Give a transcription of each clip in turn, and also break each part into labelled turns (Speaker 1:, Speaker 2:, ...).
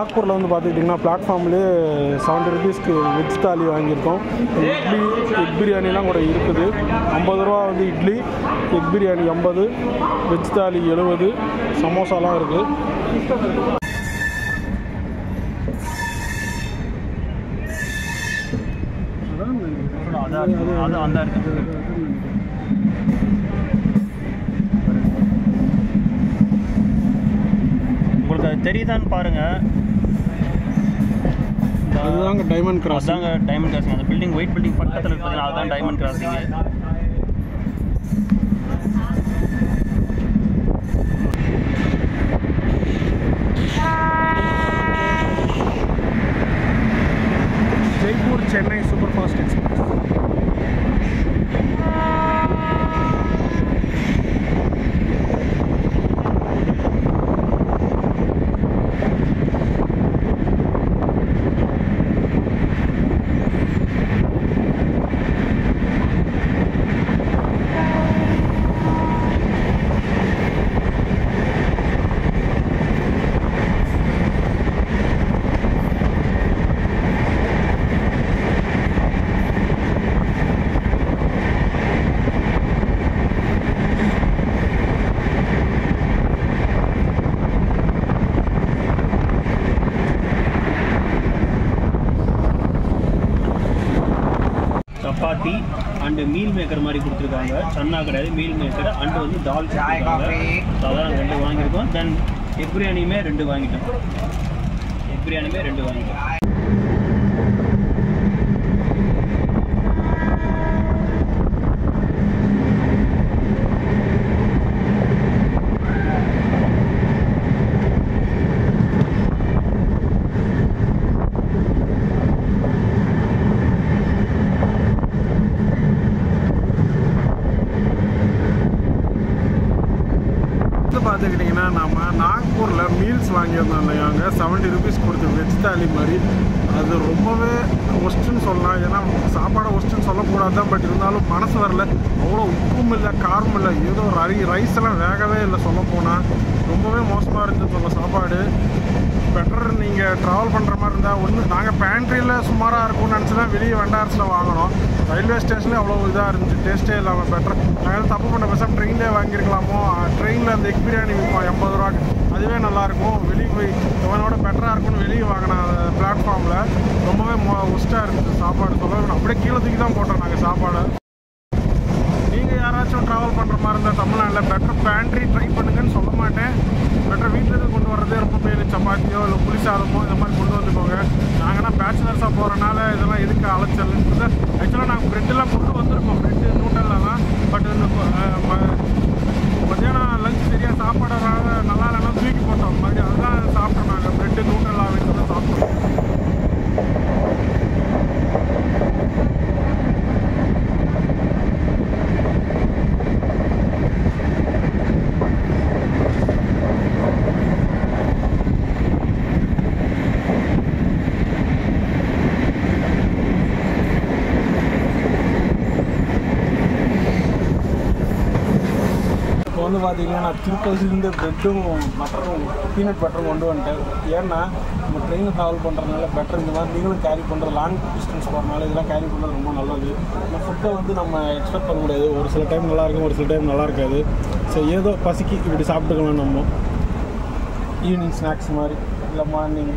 Speaker 1: நாக்பூரில் வந்து பார்த்துக்கிட்டிங்கன்னா பிளாட்ஃபார்ம்லேயே செவன்ட்டி ருபீஸ்க்கு வெஜ் தாலி வாங்கியிருக்கோம் இட்லி எக் பிரியாணிலாம் கூட இருக்குது ஐம்பது ரூபா வந்து இட்லி எக் பிரியாணி ஐம்பது வெஜ் தாலி எழுபது சமோசாலாம் இருக்குது
Speaker 2: அதான் அது அந்த இருக்கு உங்களுக்கு அது தெரியுதான்னு பாருங்க
Speaker 1: அதுதாங்க டைமண்ட் கிராஸ்
Speaker 2: அதாங்க டைமண்ட் கிராசிங் அந்த பில்டிங் ஒயிட் பில்டிங் பக்கத்தில் இருக்கு பார்த்தீங்கன்னா அதுதான் diamond crossing
Speaker 1: Jaipur Chennai super fast express
Speaker 2: chapati and meal maker மாதிரி கொடுத்துருக்காங்க சன்னா கிடையாது மீல் மேக்கர் அண்டு வந்து தால் கொடுத்துருக்காங்க So அதான் நாங்கள் ரெண்டு வாங்கியிருக்கோம் தென் எக் பிரியாணியுமே ரெண்டு வாங்கிட்டோம் எக் பிரியாணியுமே ரெண்டு வாங்கிட்டோம்
Speaker 1: வந்து பார்த்துக்கிட்டிங்கன்னா நம்ம நாக்பூரில் மீல்ஸ் வாங்கியிருந்தோம் இல்லையா அங்கே செவன்ட்டி ருபீஸ் கொடுத்து வெஜ் தாலி மாதிரி அது ரொம்பவே ஒஸ்ட்டுன்னு சொல்லலாம் ஏன்னா சாப்பாடை ஒஸ்ட்டுன்னு சொல்லக்கூடாது தான் பட் இருந்தாலும் மனசு வரல அவ்வளோ உப்பும் இல்லை காரம் இல்லை ஏதோ ரை ரைஸ் எல்லாம் வேகவே இல்லை சொல்ல போனால் ரொம்பவே மோசமாக இருந்துச்சு சொல்ல சாப்பாடு பெட்டர் நீங்கள் ட்ராவல் பண்ணுற மாதிரி இருந்தால் ஒன்று நாங்கள் பேண்ட்ரியில் சுமாராக இருக்கும்னு நினச்சி தான் வெளியே வண்டாரஸில் வாங்கினோம் ரயில்வே ஸ்டேஷன்லேயே அவ்வளோ இதாக இருந்துச்சு டேஸ்ட்டே இல்லாமல் பெட்டர் நாங்கள் தப்பு பண்ண பேசாம ட்ரெயின்லேயே வாங்கியிருக்கலாமோ ட்ரெயினில் அந்த எக் பிரியாணி விற்போம் எண்பது ரூபாய்க்கு அதுவே நல்லாயிருக்கும் வெளியே போய் இவனோட பெட்டராக இருக்கும்னு வெளியே வாங்கின பிளாட்ஃபார்மில் ரொம்பவே மோ ஒஸ்ட்டாக இருந்துச்சு சாப்பாடு சொல்ல வேணும். அப்படியே கீழே தூக்கி தான் போட்டோம் நாங்கள் சாப்பாடு நீங்கள் யாராச்சும் ட்ராவல் பண்ணுற மாதிரி இருந்தால் தமிழ்நாட்டில் பெட்டர் பேண்ட்ரி ட்ரை பண்ணுங்கன்னு சொல்ல மாட்டேன் பெட்டர் வீட்டிலேருந்து கொண்டு வரதே ரொம்ப மேலு சப்பாத்தியோ இல்லை புளி சாதமோ இந்த மாதிரி கொண்டு வந்துக்கோங்க நாங்கன்னா பேச்சுலர்ஸாக போகிறனால இதெல்லாம் எதுக்கு அலைச்சல் ஆக்சுவலாக நாங்கள் ப்ரெட்டெல்லாம் கொண்டு வந்திருக்கோம் ப்ரெட்டு நூட்டல்லாம் பட் இந்த கொ- அஹ் ம- மத்தியானம் லஞ்ச் சரியாக சாப்பாடு வராத நல்லா இல்லைன்னா தூக்கி போட்டோம் மறுபடியும் அதுதான் சாப்பிட்டோம் நாங்கள் ப்ரெட்டு நூட்டல்லாம் வச்சு தான் சாப்பிட்டோம் இப்போ வந்து பார்த்தீங்கன்னா நான் திருப்பதிலேருந்து ப்ரெட்டும் பட்டரும் பீனட் பட்டரும் கொண்டு வந்துட்டேன் ஏன்னா நம்ம ட்ரெயினில் ட்ராவல் பண்ணுறதுனால பெட்டர் இந்த மாதிரி நீங்களும் கேரி பண்ணுற லாங் டிஸ்டன்ஸ் போகிறனால இதெல்லாம் கேரி பண்ணுறது ரொம்ப நல்லது இந்த ஃபுட்டை வந்து நம்ம எக்ஸ்பெக்ட் பண்ண முடியாது ஒரு சில டைம் நல்லா இருக்கும் ஒரு சில டைம் நல்லா இருக்காது ஸோ ஏதோ பசிக்கு இப்படி சாப்பிட்டுக்கலாம் நம்ம ஈவினிங் ஸ்நாக்ஸ் மாதிரி இல்லை மார்னிங்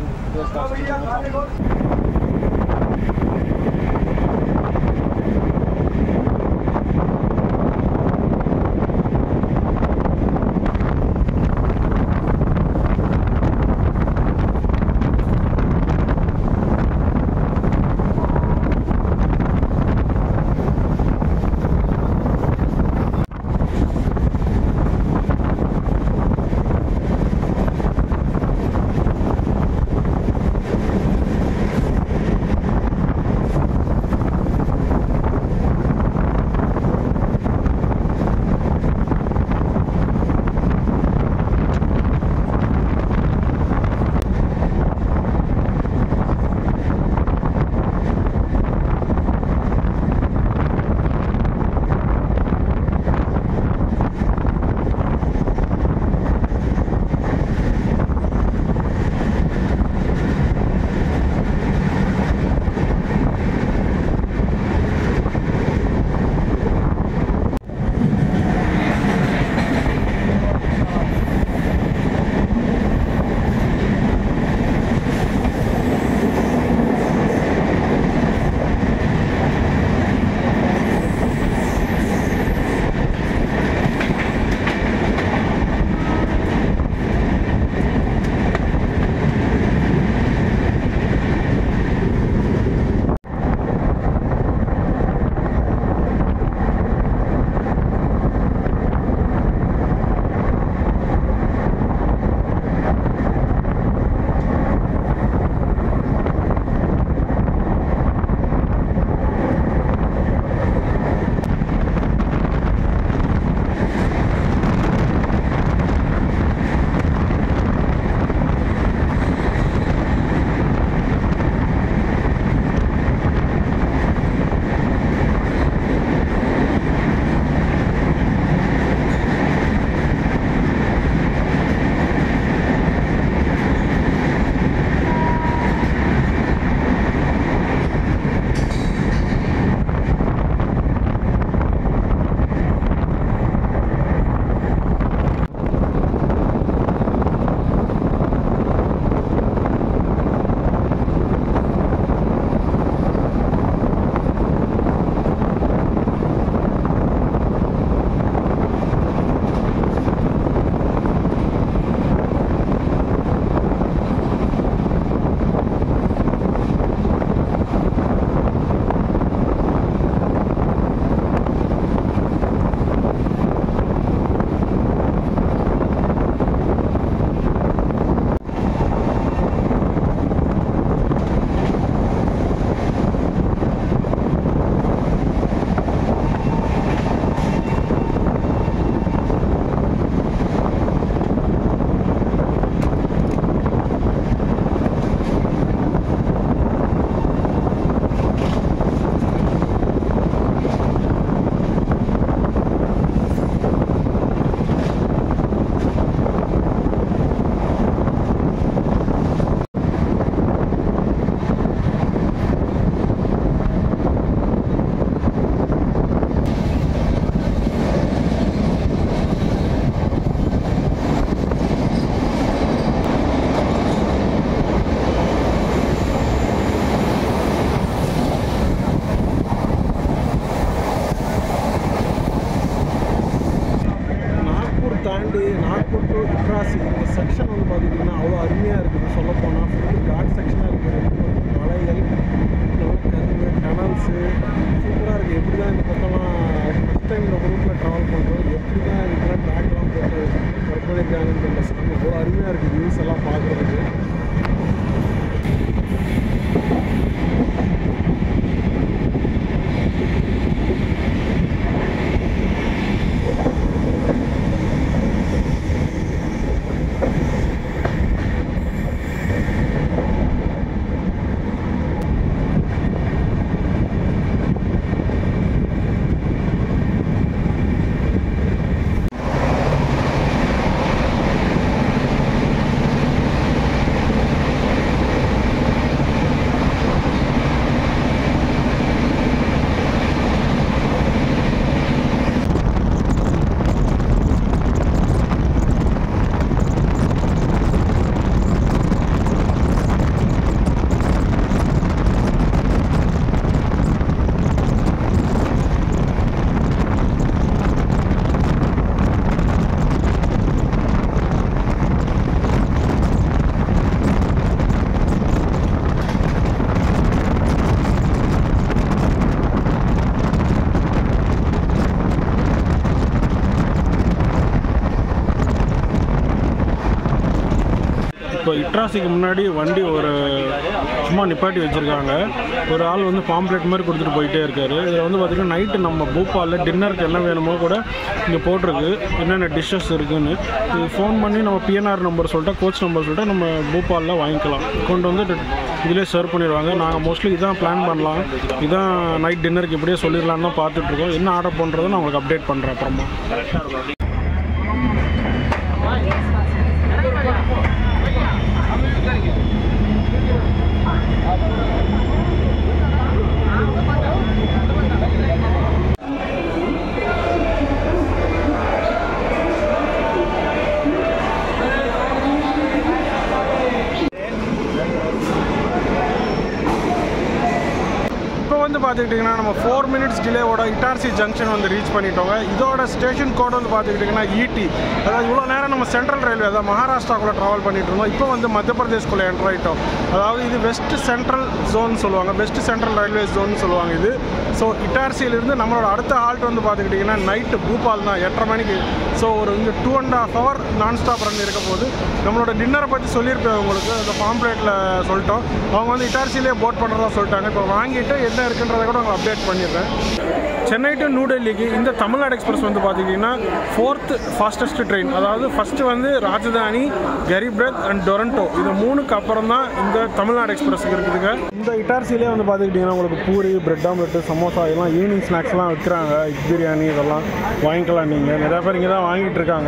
Speaker 1: இட்ராசிக்கு முன்னாடி வண்டி ஒரு சும்மா நிப்பாட்டி வச்சுருக்காங்க ஒரு ஆள் வந்து பாம்ப்ளேட் மாதிரி கொடுத்துட்டு போயிட்டே இருக்காரு இதில் வந்து பார்த்திங்கன்னா நைட்டு நம்ம பூப்பாலில் டின்னருக்கு என்ன வேணுமோ கூட இங்கே போட்டிருக்கு என்னென்ன டிஷ்ஷஸ் இருக்குன்னு இது ஃபோன் பண்ணி நம்ம பிஎன்ஆர் நம்பர் சொல்லிட்டா கோச் நம்பர் சொல்லிட்டா நம்ம பூப்பாலில் வாங்கிக்கலாம் கொண்டு வந்து இதிலே சர்வ் பண்ணிடுவாங்க நாங்கள் மோஸ்ட்லி இதான் பிளான் பண்ணலாம் இதான் நைட் டின்னருக்கு இப்படியே சொல்லிடலான்னு தான் பார்த்துட்ருக்கோம் என்ன ஆர்டர் பண்ணுறதை நான் உங்களுக்கு அப்டேட் பண்ணுறேன் அப்புறமா
Speaker 2: கரெக்டாக இருக்கும் அப்படி
Speaker 1: இப்போ வந்து பார்த்துக்கிட்டிங்கன்னா நம்ம ஃபோர் மினிட்ஸ் டிலேவோட இட்டார்சி ஜங்ஷன் வந்து ரீச் பண்ணிட்டோங்க இதோட ஸ்டேஷன் கோட் வந்து பார்த்துக்கிட்டிங்கன்னா ஈடி அதாவது இவ்வளோ நேரம் நம்ம சென்ட்ரல் ரயில்வே அதாவது மகாராஷ்டிராக்குள்ளே ட்ராவல் பண்ணிட்டு இருந்தோம் இப்போ வந்து மத்திய பிரதேஷ்குள்ளே என்டர் ஆகிட்டோம் அதாவது இது வெஸ்ட் சென்ட்ரல் ஜோன் சொல்லுவாங்க வெஸ்ட் சென்ட்ரல் ரயில்வே ஜோன் சொல்லுவாங்க இது ஸோ இட்டார்சியிலிருந்து நம்மளோட அடுத்த ஹால்ட் வந்து பார்த்துக்கிட்டிங்கன்னா நைட்டு பூபால் தான் எட்டரை மணிக்கு ஸோ ஒரு இங்கே two and half hour non stop run இருக்க போது நம்மளோட டின்னரை பற்றி சொல்லியிருப்பேன் உங்களுக்கு அந்த பாம்ப்ளேட்டில் சொல்லிட்டோம் அவங்க வந்து இட்டார்சியிலே போட் பண்ணுறதா சொல்லிட்டாங்க இப்போ வாங்கிட்டு என்ன இருக்குன்றதை கூட உங்களுக்கு அப்டேட் பண்ணிடுறேன் சென்னை டு நியூ டெல்லிக்கு இந்த தமிழ்நாடு எக்ஸ்பிரஸ் வந்து பார்த்திங்கன்னா ஃபோர்த் ஃபாஸ்டஸ்ட் ட்ரெயின் அதாவது ஃபஸ்ட்டு வந்து ராஜதானி கரிப்ரத் அண்ட் டொரண்டோ இது மூணுக்கு அப்புறம் தான் இந்த தமிழ்நாடு எக்ஸ்பிரஸுக்கு இருக்குதுங்க இந்த இட்டார்சிலே வந்து பார்த்துக்கிட்டிங்கன்னா உங்களுக்கு பூரி பிரெட் ஆம்லெட்டு சமோசா இதெல்லாம் ஈவினிங் ஸ்நாக்ஸ்லாம் விற்கிறாங்க எக் பிரியாணி இதெல்லாம் வாங்கிக்கலாம் நீங்கள் நிறையா பேர் இங்கே தான் வாங்கிட்டு இருக்காங்க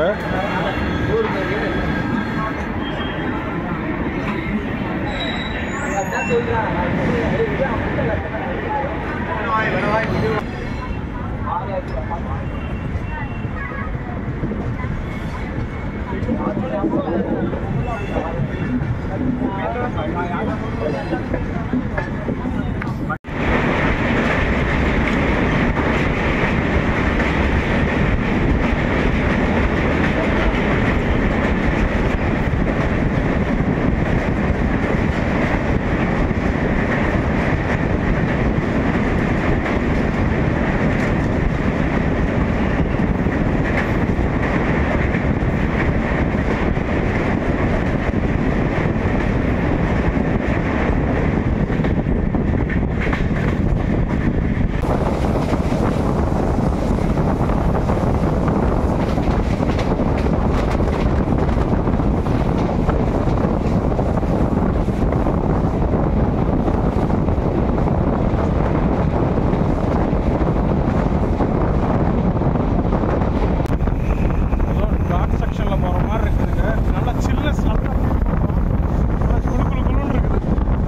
Speaker 1: ஏதோ காட் செக்ஷனில் போகிற மாதிரி இருக்குதுங்க நல்லா சில்னஸ் நல்லா நல்லா குளு குளு குளுன்னு இருக்குது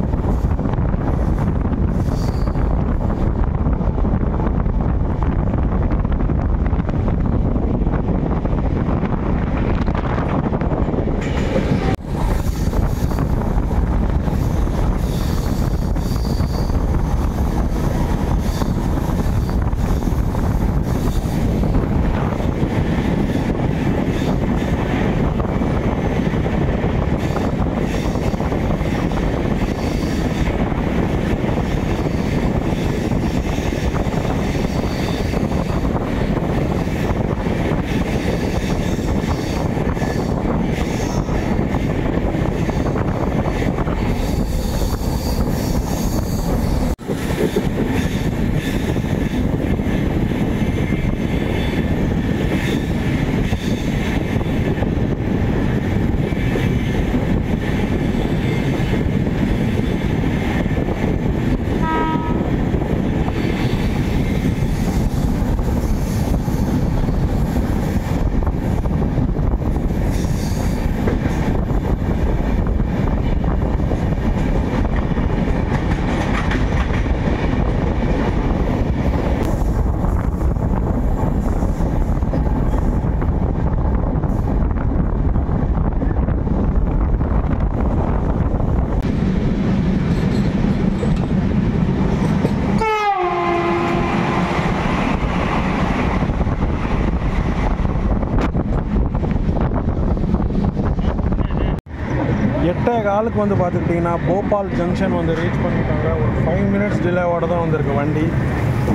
Speaker 1: எட்டே காலுக்கு வந்து பார்த்துக்கிட்டிங்கன்னா போபால் ஜங்ஷன் வந்து ரீச் பண்ணிட்டாங்க ஒரு ஃபைவ் மினிட்ஸ் டிலேவோட தான் வந்திருக்கு வண்டி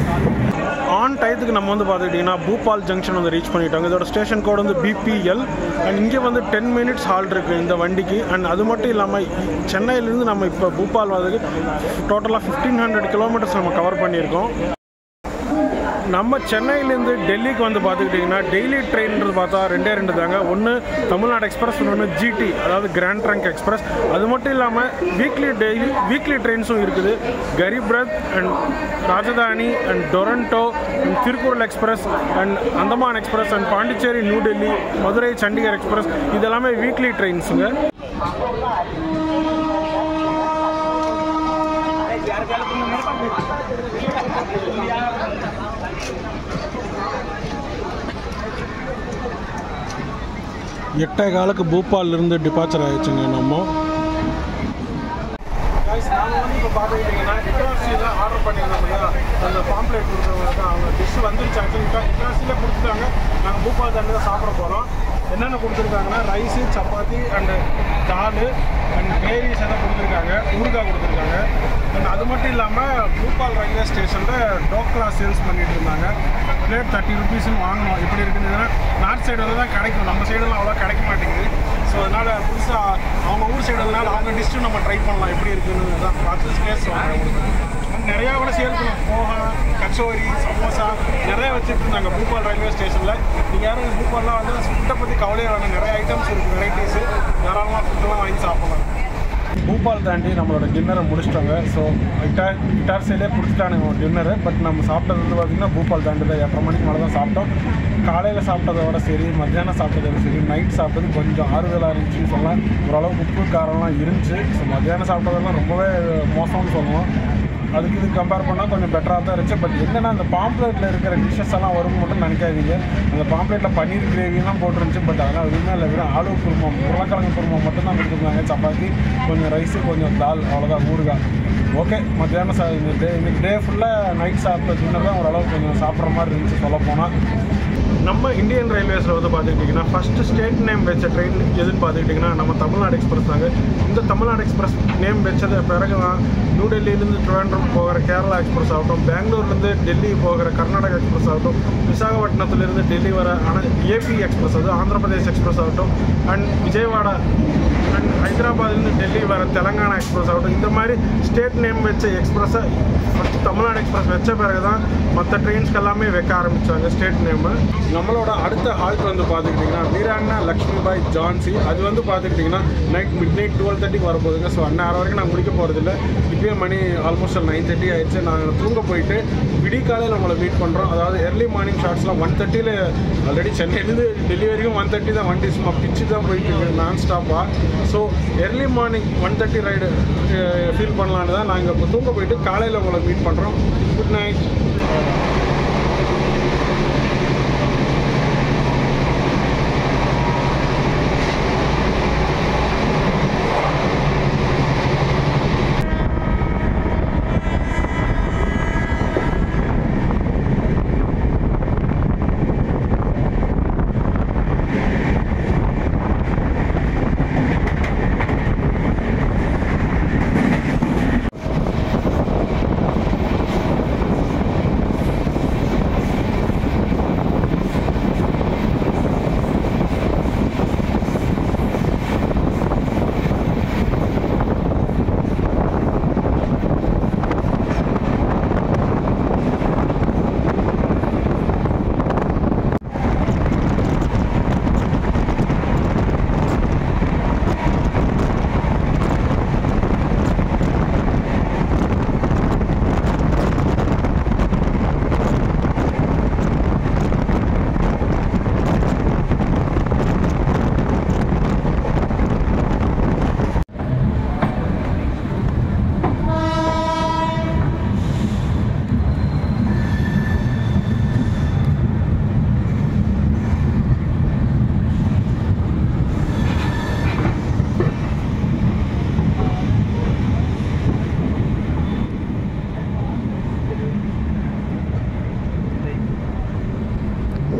Speaker 1: ஆன் டயத்துக்கு நம்ம வந்து பார்த்துக்கிட்டிங்கன்னா பூபால் ஜங்ஷன் வந்து ரீச் பண்ணிட்டோங்க இதோட ஸ்டேஷன் கோட் வந்து பிபிஎல் அண்ட் இங்கே வந்து டென் மினிட்ஸ் ஹால் இருக்குது இந்த வண்டிக்கு அண்ட் அது மட்டும் இல்லாமல் சென்னையிலேருந்து நம்ம இப்போ பூபால் வந்ததுக்கு டோட்டலாக ஃபிஃப்டீன் ஹண்ட்ரட் கிலோமீட்டர்ஸ் நம்ம கவர் பண்ணியிருக்கோம் நம்ம சென்னையிலேருந்து டெல்லிக்கு வந்து பார்த்துக்கிட்டிங்கன்னா டெய்லி ட்ரெயின்றது பார்த்தா ரெண்டே ரெண்டு தாங்க ஒன்று தமிழ்நாடு எக்ஸ்பிரஸ் ஒன்று ஜிடி அதாவது கிராண்ட் ட்ரங்க் எக்ஸ்பிரஸ் அது மட்டும் இல்லாமல் வீக்லி டெய்லி வீக்லி ட்ரெயின்ஸும் இருக்குது Garib Rath and Rajdhani and Duronto and Thirukkural express and Andaman express and Pondicherry new Delhi Madurai Chandigarh express இதெல்லாமே வீக்லி ட்ரெயின்ஸுங்க எட்டே காலுக்கு பூபாலிருந்து டிபார்ச்சர் ஆயிடுச்சுங்க நம்ம நாங்கள் வந்து இப்போ பார்த்துக்கிட்டிங்கன்னா இட்டாசியில் ஆர்டர் பண்ணியிருந்தோம் இல்லையா அந்த பாம்ப்ளேட் கொடுத்தவங்க தான் அவங்க டிஷ் வந்துருச்சு ஆக்சுவலி இட்டாசியில் கொடுத்துட்டாங்க நாங்கள் பூப்பால் தண்ணி தான் சாப்பிட போகிறோம் என்னென்ன கொடுத்துருக்காங்கன்னா rice chapati and dal and gravies எல்லாம் கொடுத்துருக்காங்க ஊறுகாய் கொடுத்துருக்காங்க அண்ட் அது மட்டும் இல்லாமல் பூப்பால் ரயில்வே ஸ்டேஷனில் டோக்லா சேல்ஸ் பண்ணிட்டு இருந்தாங்க பிளேட் தேர்ட்டி ருபீஸ்னு வாங்கணும் எப்படி இருக்குதுன்னா நார்த் சைடு வந்து தான் கிடைக்கும் நம்ம சைடெல்லாம் அவ்வளோ கிடைக்க மாட்டேங்குது ஸோ அதனால் புதுசாக அவங்க ஊர் சைடுனால அவங்க டிஷ்ஷும் நம்ம ட்ரை பண்ணலாம் எப்படி இருக்குன்னு தான் பார்த்து டேஸ்ட் வாங்க நிறையா கூட சேல் பண்ணுவோம் போகா கச்சோரி சமோசா நிறைய வச்சுட்டு இருந்தாங்க பூபால் ரயில்வே ஸ்டேஷனில் நீங்கள் யாரும் பூபால்லாம் வந்து ஃபுட்டை பற்றி கவலையே வேணும் நிறைய ஐட்டம்ஸ் இருக்குது வெரைட்டிஸு தாராளமாக ஃபுட்டெல்லாம் வாங்கி சாப்பிடலாம் பூபால் தாண்டி நம்மளோட டின்னரை முடிச்சிட்டாங்க ஸோ இட்டார் இட்டார் சைலே கொடுத்துட்டானுங்க டின்னரு பட் நம்ம சாப்பிட்டது வந்து பார்த்திங்கன்னா பூபால் தாண்டி தான் எட்டரை மணிக்கு மேலே தான் சாப்பிட்டோம் காலையில் சாப்பிட்டதோட சரி மத்தியானம் சாப்பிட்டதோட சரி நைட் சாப்பிட்டது கொஞ்சம் ஆறுதலாக இருந்துச்சுன்னு சொல்லலாம் ஓரளவுக்கு உப்பு காரம்லாம் இருந்துச்சு ஸோ மத்தியானம் சாப்பிட்டதெல்லாம் ரொம்பவே மோசம்னு சொல்லுவோம் அதுக்கு இது கம்பேர் பண்ணால் கொஞ்சம் பெட்டராக தான் இருந்துச்சு பட் என்னென்னா அந்த பாம்ப்ளேட்டில் இருக்கிற டிஷ்ஷஸ் எல்லாம் வரும்னு மட்டும் நினைக்காதீங்க அந்த பாம்ப்ளேட்டில் பன்னீர் கிரேவிலாம் போட்டிருந்துச்சு பட் அதெல்லாம் எதுவுமே இல்லை வெறும் ஆலு குருமம் உருளைக்கிழங்கு குருமம் மட்டும் தான் கொடுத்துருந்தாங்க சப்பாத்தி கொஞ்சம் ரைஸு கொஞ்சம் தால் அவ்வளோதான் ஊறுகாய் ஓகே மத்தியானம் சா இந்த டே இன்னைக்கு டே ஃபுல்லாக நைட் சாப்பிட்ட டின்னர் தான் ஓரளவுக்கு கொஞ்சம் சாப்பிட்ற மாதிரி இருந்துச்சு சொல்ல போனால் நம்ம இந்தியன் ரயில்வேஸில் வந்து பார்த்துக்கிட்டிங்கன்னா ஃபஸ்ட்டு ஸ்டேட் நேம் வச்ச ட்ரெயின் எதுன்னு பார்த்துக்கிட்டிங்கன்னா நம்ம தமிழ்நாடு எக்ஸ்பிரஸ் தாங்க இந்த தமிழ்நாடு எக்ஸ்பிரஸ் நேம் வச்சது பிறகு தான் நியூ டெல்லியிலேருந்து ட்ரிவாண்ட்ரம் போகிற கேரளா எக்ஸ்பிரஸ் ஆகட்டும் பெங்களூர்லேருந்து டெல்லி போகிற கர்நாடகா எக்ஸ்பிரஸ் ஆகட்டும் விசாகப்பட்டினத்துலேருந்து டெல்லி வர ஆனால் ஏபி எக்ஸ்பிரஸ் அது ஆந்திர பிரதேஷ் எக்ஸ்பிரஸ் ஆகட்டும் அண்ட் விஜயவாடா அண்ட் ஹைதராபாத்லேருந்து டெல்லி வர தெலங்கானா எக்ஸ்பிரஸ் ஆகட்டும் இந்த மாதிரி ஸ்டேட் நேம் வச்ச எக்ஸ்பிரஸை ஃபஸ்ட்டு தமிழ்நாடு எக்ஸ்பிரஸ் வச்ச பிறகு தான் மற்ற ட்ரெயின்ஸ்க்கு எல்லாமே வைக்க ஆரம்பித்தாங்க ஸ்டேட் நேமு நம்மளோட அடுத்த ஹால்ட் வந்து பார்த்துக்கிட்டிங்கன்னா வீராண்ணா லக்ஷ்மிபாய் ஜான்சி அது வந்து பார்த்துக்கிட்டிங்கன்னா நைட் மிட் நைட் டுவெல் தேர்ட்டிக்கு வரப்போகுதுங்க ஸோ அண்ணன் ஆறு வரைக்கும் நான் முடிக்க போகிறதில்ல இப்போயே மணி ஆல்மோஸ்ட் நைன் தேர்ட்டி ஆயிடுச்சு நாங்கள் தூங்க போயிட்டு விடிகாலையில் நம்மளை மீட் பண்ணுறோம் அதாவது எர்லி மார்னிங் ஷார்ட்ஸ்லாம் ஒன் தேர்ட்டியில் ஆல்ரெடி சென்னையிலேருந்து டெல்லி வரைக்கும் ஒன் தேர்ட்டி தான் வண்டி சும்மா பிச்சு தான் போயிட்டு இருக்கு நான் ஸ்டாப்பாக so early morning one thirty ride feel பண்ணலான்னு தான் நாங்கள் இப்போ தூங்க போயிட்டு காலையில் உங்களை மீட் பண்ணுறோம் good night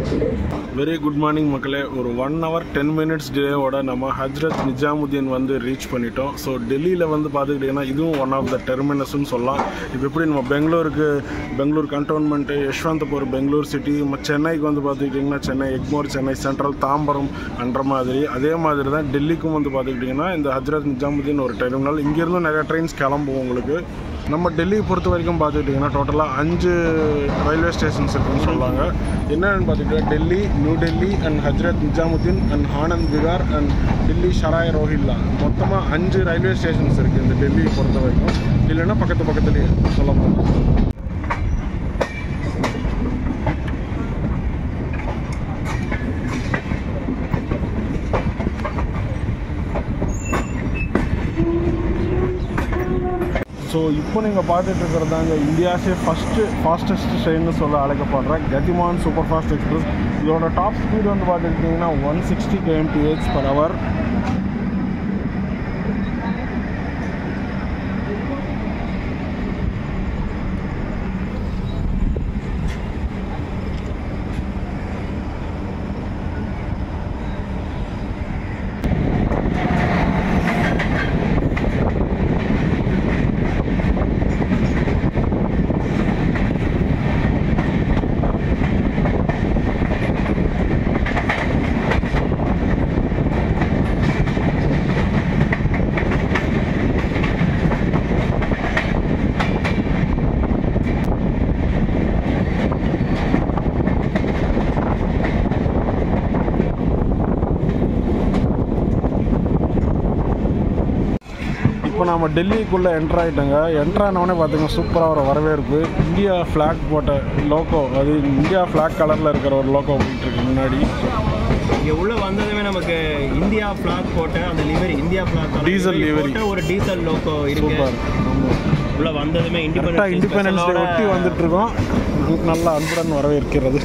Speaker 1: very good morning மக்களே ஒரு ஒன் ஹவர் டென் மினிட்ஸ் டிலேவோட நம்ம ஹஜ்ரத் நிஜாமுதீன் வந்து ரீச் பண்ணிட்டோம் ஸோ டெல்லியில் வந்து பார்த்துக்கிட்டிங்கன்னா இதுவும் ஒன் ஆஃப் த டெர்மினஸ்னு சொல்லலாம் இப்போ எப்படி நம்ம பெங்களூருக்கு பெங்களூர் கண்டோன்மெண்ட்டு யஷ்வந்தபுர் பெங்களூர் சிட்டி சென்னைக்கு வந்து பார்த்துக்கிட்டிங்கன்னா சென்னை எக்மோர் சென்னை சென்ட்ரல் தாம்பரம் அன்ற மாதிரி அதே மாதிரி தான் டெல்லிக்கும் வந்து பார்த்துக்கிட்டிங்கன்னா இந்த ஹஜ்ரத் நிஜாமுதீன் ஒரு டெர்மினல் இங்கேருந்தும் நிறைய ட்ரெயின்ஸ் கிளம்பும் உங்களுக்கு நம்ம டெல்லியை பொறுத்த வரைக்கும் பார்த்துக்கிட்டிங்கன்னா டோட்டலாக அஞ்சு ரயில்வே ஸ்டேஷன்ஸ் இருக்குன்னு சொல்லுவாங்க என்னென்னு பார்த்துக்கிட்டா Delhi new Delhi and Hazrat Nizamuddin and Anand Vihar and Delhi Sarai Rohilla மொத்தமாக அஞ்சு ரயில்வே ஸ்டேஷன்ஸ் இருக்குது இந்த டெல்லியை பொறுத்த வரைக்கும் இல்லைன்னா பக்கத்து பக்கத்துலேயே சொல்ல போனால் ஸோ இப்போ நீங்கள் பார்த்துட்டு இருக்கிறது தாங்க இந்தியாஸே ஃபஸ்ட்டு ஃபாஸ்டஸ்ட் ட்ரெயின்னு சொல்ல அழைக்கப்படுற கதிமான் சூப்பர் ஃபாஸ்ட் எக்ஸ்பிரஸ் இதோட டாப் ஸ்பீட் வந்து பார்த்துக்கிட்டிங்கன்னா one sixty KMPH per hour இப்போ நம்ம டெல்லிக்குள்ளே என்ட்ரு ஆகிட்டோங்க என்ட்ரு ஆனவொடனே பார்த்தீங்கன்னா சூப்பராக ஒரு வரவேற்பு இந்தியா ஃப்ளாக் போட்ட லோக்கோ அது இந்தியா ஃப்ளாக் கலரில் இருக்கிற ஒரு லோக்கோ போயிட்டுருக்கு முன்னாடி
Speaker 2: இங்கே உள்ள வந்ததுமே நமக்கு இந்தியா ஃபிளாக் போட்ட அந்த livery India flag
Speaker 1: Diesel livery.
Speaker 2: போட்ட ஒரு டீசல் லோகோ இருக்கு
Speaker 1: சூப்பர் ஆமாம்
Speaker 2: உள்ள வந்ததுமே
Speaker 1: கரெக்டாக இண்டிபெண்டன்ஸ் டே ஒட்டி வந்துட்டு இருக்கோம் நல்லா அன்புடன் வரவேற்கிறது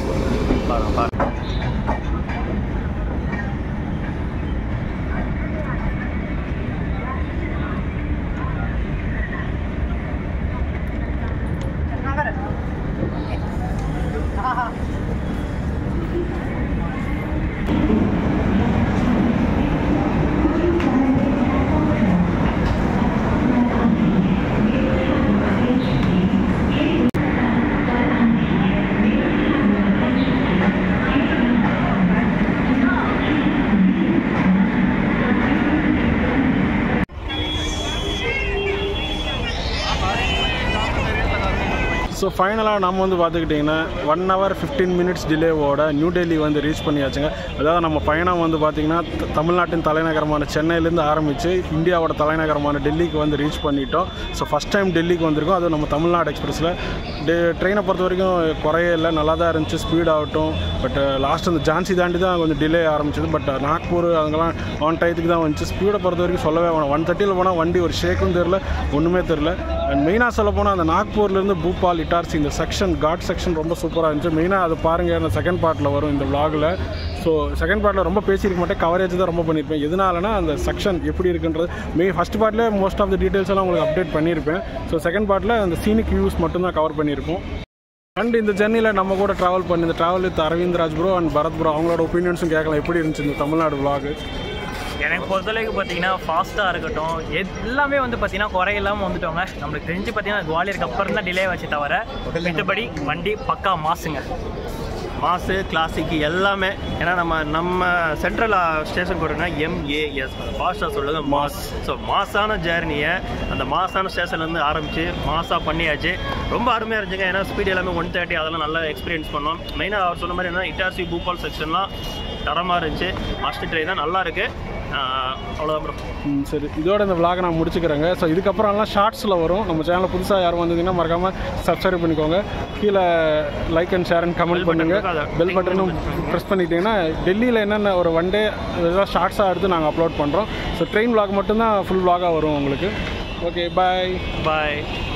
Speaker 1: ஸோ ஃபைனலாக நம்ம வந்து பார்த்துக்கிட்டிங்கன்னா ஒன் ஹவர் ஃபிஃப்டீன் மினிட்ஸ் டிலேவோட நியூ டெல்லி வந்து ரீச் பண்ணியாச்சுங்க அதாவது நம்ம பயணம் வந்து பார்த்திங்கன்னா த- தமிழ்நாட்டின் தலைநகரமான சென்னையிலேருந்து ஆரம்பித்து இந்தியாவோட தலைநகரமான டெல்லிக்கு வந்து ரீச் பண்ணிட்டோம் ஸோ ஃபஸ்ட் டைம் டெல்லிக்கு வந்திருக்கோம் அதுவும் நம்ம தமிழ்நாடு எக்ஸ்பிரஸில் டே ட்ரெயினை பொறுத்த வரைக்கும் குறையே இல்லை நல்லா தான் இருந்துச்சு ஸ்பீட் ஆகட்டும் பட் லாஸ்ட் அந்த ஜான்சி தாண்டி தான் கொஞ்சம் டிலே ஆரம்பிச்சது பட் நாக்பூர் அங்கெல்லாம் ஆன் டயத்துக்கு தான் வந்துச்சு ஸ்பீடை பொறுத்த வரைக்கும் சொல்லவே வேணாம் ஒன் தேர்ட்டியில் போனால் வண்டி ஒரு ஷேக்கும் தெரில ஒன்றுமே தெரில அண்ட் மெயினாக சொல்ல போனால் அந்த நாக்பூர்லேருந்து பூபால் இட்டார்சி இந்த செக்ஷன் காட் செக்ஷன் ரொம்ப சூப்பராக இருந்துச்சு மெயினாக அது பாருங்கள் அந்த செகண்ட் பார்ட்டில் வரும் இந்த vlogல ஸோ செகண்ட் பார்ட்டில் ரொம்ப பேசியிருக்க மாட்டேன் கவரேஜ் தான் ரொம்ப பண்ணியிருப்பேன் எதனாலனா அந்த செக்ஷன் எப்படி இருக்குன்றது மெய் ஃபஸ்ட் பார்ட்டில் மோஸ்ட் ஆஃப் த டீட்டெயில்ஸ் எல்லாம் உங்களுக்கு அப்டேட் பண்ணியிருப்பேன் ஸோ செகண்ட் பார்ட்டில் அந்த சீனிக் வியூஸ் மட்டும்தான் கவர் பண்ணியிருப்போம் அண்ட் இந்த ஜெர்னியில் நம்ம கூட ட்ராவல் பண்ணி இந்த travel with Aravind Raj bro and Bharath bro அவங்களோட ஒப்பீனியன்ஸும் கேட்கலாம் எப்படி இருந்துச்சு இந்த தமிழ்நாடு vlog
Speaker 3: எனக்கு பொறுத்தளவுக்கு பார்த்தீங்கன்னா ஃபாஸ்ட்டாக இருக்கட்டும் எத்- எல்லாமே வந்து பார்த்தீங்கன்னா குறை இல்லாமல் வந்துட்டோங்க நம்மளுக்கு தெரிஞ்சு பார்த்தீங்கன்னா குவாலியருக்கு அப்புறம் தான் டிலே வச்சு தவிர மற்றபடி வண்டி பக்கா மாசுங்க
Speaker 2: மாசு கிளாசிக் எல்லாமே ஏன்னா நம்ம நம்ம சென்ட்ரல் ஸ்டேஷன் போட்டோம்னா எம்ஏஎஸ் ஃபாஸ்ட்டாக சொல்லுங்க மாஸ் ஸோ மாசான ஜேர்னியை அந்த மாசான ஸ்டேஷன்லேருந்து ஆரம்பித்து மாசாக பண்ணியாச்சு ரொம்ப அருமையாக இருந்துச்சுங்க ஏன்னா ஸ்பீட் எல்லாமே ஒன் தேர்ட்டி அதெல்லாம் நல்லா எக்ஸ்பீரியன்ஸ் பண்ணோம் மெயினாக அவர் சொன்ன மாதிரி என்ன இட்டாசி பூபால் செக்ஷன்லாம் தரமாக இருந்துச்சு மாஸ்டர் ட்ரெயின் தான் நல்லா இருக்குது அவ்வளோதான் ப்ரோ
Speaker 1: ம், சரி இதோட இந்த vlog நான் முடிச்சுக்கிறேங்க ஸோ இதுக்கப்புறம்லாம் ஷார்ட்ஸில் வரும் நம்ம சேனலில் புதுசாக யாரும் வந்தீங்கன்னா மறக்காமல் சப்ஸ்கிரைப் பண்ணிக்கோங்க கீழே like and share and comment
Speaker 2: Bell button
Speaker 1: பண்ணுங்கள்
Speaker 2: இருக்கும், அதை
Speaker 1: பெல் பட்டனும் ப்ரெஸ் பண்ணிட்டீங்கன்னா டெல்லியில் என்னென்ன ஒரு ஒன் டே ஏதாவது ஷார்ட்ஸாக எடுத்து நாங்கள் அப்லோட் பண்ணுறோம் ஸோ ட்ரெயின் vlog மட்டும்தான் ஃபுல் vlog-ஆ வரும் உங்களுக்கு ஓகே பாய்
Speaker 3: பாய்